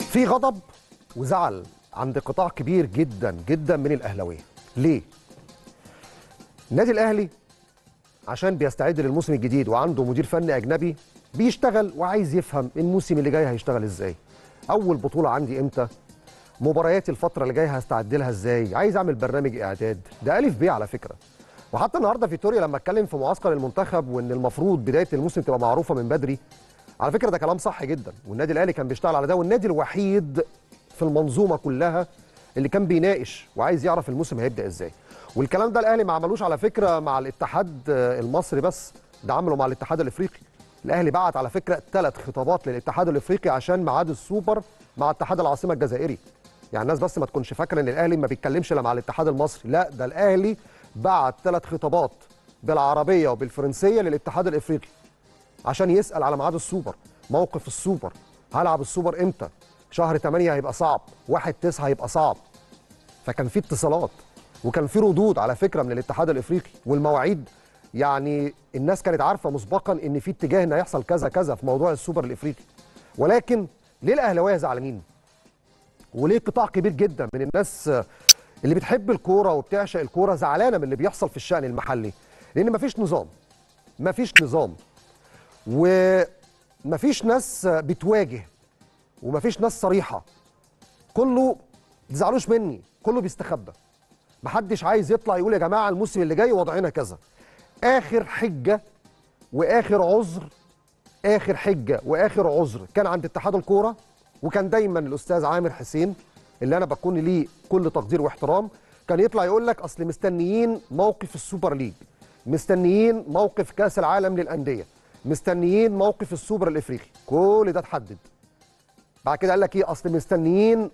في غضب وزعل عند قطاع كبير جدا جدا من الاهلاويه ليه النادي الاهلي عشان بيستعد للموسم الجديد وعنده مدير فني اجنبي بيشتغل وعايز يفهم الموسم اللي جاي هيشتغل ازاي اول بطوله عندي امتى مبارياتي الفتره اللي جايه هستعد لها ازاي عايز اعمل برنامج اعداد ده الف ب على فكره وحتى النهارده فيتوريا لما اتكلم في معسكر المنتخب وان المفروض بدايه الموسم تبقى معروفه من بدري على فكره ده كلام صح جدا والنادي الاهلي كان بيشتغل على ده والنادي الوحيد في المنظومه كلها اللي كان بيناقش وعايز يعرف الموسم هيبدا ازاي والكلام ده الاهلي ما عملوش على فكره مع الاتحاد المصري بس ده عمله مع الاتحاد الافريقي الاهلي بعت على فكره ثلاث خطابات للاتحاد الافريقي عشان ميعاد السوبر مع اتحاد العاصمه الجزائري يعني الناس بس ما تكونش فاكره ان الاهلي ما بيتكلمش الا مع الاتحاد المصري لا ده الاهلي بعت ثلاث خطابات بالعربيه وبالفرنسيه للاتحاد الافريقي عشان يسال على ميعاد السوبر موقف السوبر هلعب السوبر امتى شهر 8 هيبقى صعب 1 9 هيبقى صعب فكان في اتصالات وكان في ردود على فكره من الاتحاد الافريقي والمواعيد يعني الناس كانت عارفه مسبقا ان في اتجاه ان هيحصل كذا كذا في موضوع السوبر الافريقي ولكن ليه الاهلاويه زعلانين وليه قطاع كبير جدا من الناس اللي بتحب الكوره وبتعشق الكوره زعلانه من اللي بيحصل في الشان المحلي لان مفيش نظام مفيش نظام ومفيش ناس بتواجه ومفيش ناس صريحه كله تزعلوش مني كله بيستخبى محدش عايز يطلع يقول يا جماعه الموسم اللي جاي وضعنا كذا اخر حجه واخر عذر اخر حجه واخر عذر كان عند اتحاد الكوره وكان دايما الاستاذ عامر حسين اللي انا بكون ليه كل تقدير واحترام كان يطلع يقول لك اصل مستنيين موقف السوبر ليج مستنيين موقف كاس العالم للانديه مستنيين موقف السوبر الافريقي كل ده اتحدد بعد كده قال لك ايه اصل مستنيين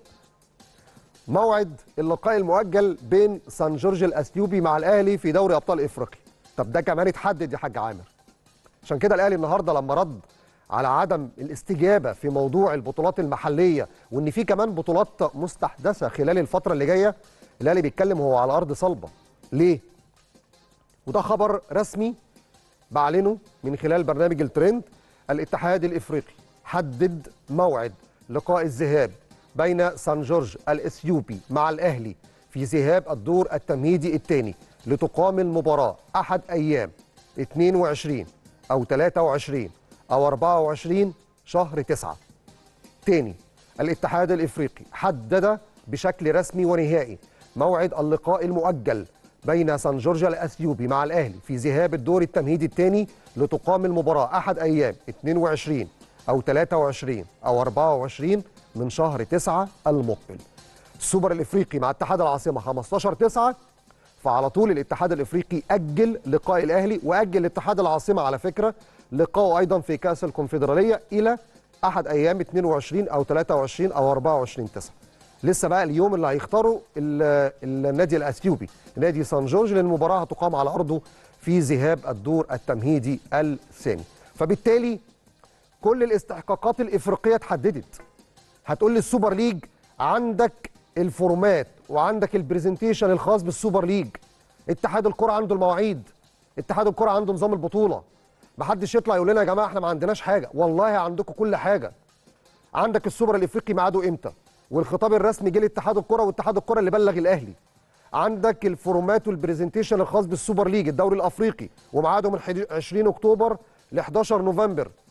موعد اللقاء المؤجل بين سان جورج الاثيوبي مع الاهلي في دوري ابطال افريقيا طب ده كمان اتحدد يا حاج عامر عشان كده الاهلي النهارده لما رد على عدم الاستجابه في موضوع البطولات المحليه وان في كمان بطولات مستحدثه خلال الفتره اللي جايه الاهلي بيتكلم وهو على ارض صلبه ليه وده خبر رسمي بعلنه من خلال برنامج الترند الاتحاد الافريقي حدد موعد لقاء الذهاب بين سان جورج الاثيوبي مع الاهلي في ذهاب الدور التمهيدي الثاني لتقام المباراه احد ايام 22 او 23 او 24 شهر 9 تاني الاتحاد الافريقي حدد بشكل رسمي ونهائي موعد اللقاء المؤجل بين سان جورج الاثيوبي مع الاهلي في ذهاب الدور التمهيدي الثاني لتقام المباراه احد ايام 22 او 23 او 24 من شهر 9 المقبل السوبر الافريقي مع اتحاد العاصمه 15 9 فعلى طول الاتحاد الافريقي اجل لقاء الاهلي واجل اتحاد العاصمه على فكره لقاءه ايضا في كاس الكونفدراليه الى احد ايام 22 او 23 او 24 9 لسه بقى اليوم اللي هيختاره النادي الاثيوبي نادي سان جورج للمباراه هتقام على ارضه في ذهاب الدور التمهيدي الثاني فبالتالي كل الاستحقاقات الافريقيه اتحددت هتقول لي السوبر ليج عندك الفورمات وعندك البرزنتيشن الخاص بالسوبر ليج اتحاد الكره عنده المواعيد اتحاد الكره عنده نظام البطوله محدش يطلع يقول لنا يا جماعه احنا ما عندناش حاجه والله عندكم كل حاجه عندك السوبر الافريقي ميعاده امتى والخطاب الرسمي جه لاتحاد الكره واتحاد الكره اللي بلغ الاهلي عندك الفورمات والبرزنتيشن الخاص بالسوبر ليج الدوري الافريقي وميعاده من 20 اكتوبر ل 11 نوفمبر